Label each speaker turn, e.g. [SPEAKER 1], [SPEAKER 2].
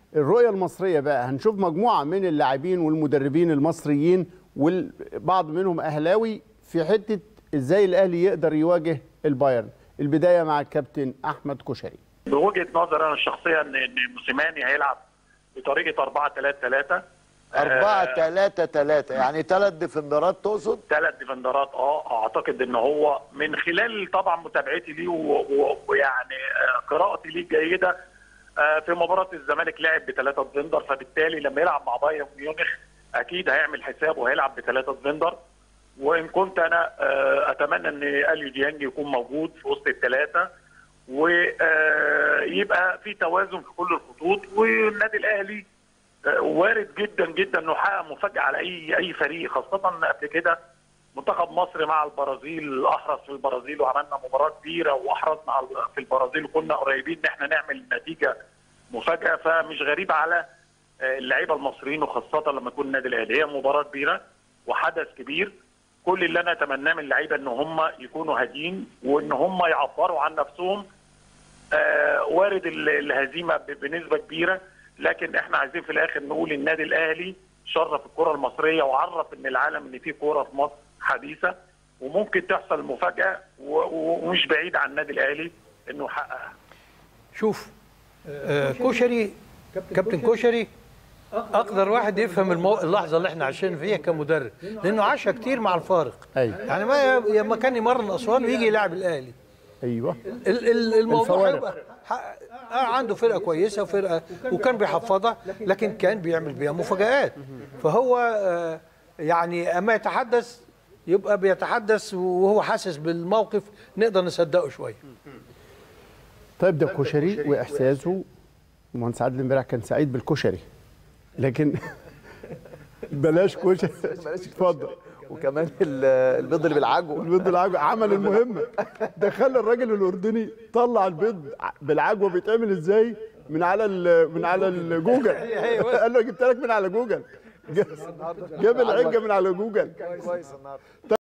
[SPEAKER 1] الرؤيه المصريه بقى هنشوف مجموعه من اللاعبين والمدربين المصريين والبعض منهم اهلاوي في حته ازاي الاهلي يقدر يواجه البايرن البدايه مع الكابتن احمد كشري
[SPEAKER 2] بوجهه نظري انا الشخصيه ان ان موسيماني هيلعب بطريقه 4 3 3
[SPEAKER 3] 4 3 3 يعني ثلاث ديفندرات تقصد؟
[SPEAKER 2] ثلاث ديفندرات اه اعتقد ان هو من خلال طبعا متابعتي ليه و- و- ويعني آه، قراءتي ليه جيده آه، في مباراه الزمالك لعب بثلاثه ديفندر فبالتالي لما يلعب مع بايرن ميونخ اكيد هيعمل حسابه وهيلعب بثلاثه ديفندر وان كنت انا آه، اتمنى ان اليو ديانج يكون موجود في وسط الثلاثه ويبقى في توازن في كل الخطوط والنادي الاهلي آه، وارد جدا جدا انه يحقق مفاجاه على اي اي فريق خاصه ان قبل كده منتخب مصر مع البرازيل احرز في البرازيل وعملنا مباراه كبيره واحرزنا على- في البرازيل وكنا قريبين ان احنا نعمل نتيجه مفاجاه فمش غريب على آه، اللعيبه المصريين وخاصه لما يكون النادي الاهلي هي مباراه كبيره وحدث كبير كل اللي انا اتمناه من اللعيبه ان هم يكونوا هاديين وان هم يعبروا عن نفسهم آه، وارد ال- الهزيمه ب- بنسبه كبيره لكن احنا عايزين في الاخر نقول النادي الاهلي شرف الكره المصريه وعرف ان العالم ان في كوره في مصر حديثه وممكن تحصل مفاجاه و- و- ومش بعيد عن النادي الاهلي انه يحققها
[SPEAKER 4] شوف آه كشري كابتن كشري اقدر واحد يفهم المو... اللحظه اللي احنا عايشين فيها كمدرب لانه عاشها كتير مع الفارق
[SPEAKER 1] أيوة.
[SPEAKER 4] يعني ما لما كان يمرن اسوان ويجي يلعب الاهلي
[SPEAKER 1] ايوه
[SPEAKER 4] ال- ال- الموضوع
[SPEAKER 1] الفوارق.
[SPEAKER 4] هيبقى ح- آه عنده فرقه كويسه وفرقه وكان بيحفظها لكن كان بيعمل بيها مفاجآت فهو آه يعني اما يتحدث يبقى بيتحدث وهو حاسس بالموقف نقدر نصدقه شويه
[SPEAKER 1] طيب ده كشري واحساسه المهندس عادل امبارح كان سعيد بالكشري لكن بلاش كشري اتفضل
[SPEAKER 3] وكمان ال- البيض اللي بالعجوه
[SPEAKER 1] البيض بالعجوه عمل المهمه ده خلى الراجل الاردني طلع البيض بالعجوه بيتعمل ازاي من على ال- من على الجوجل قال له جبت لك من على جوجل جاب العجه من على جوجل
[SPEAKER 3] كويس النهارده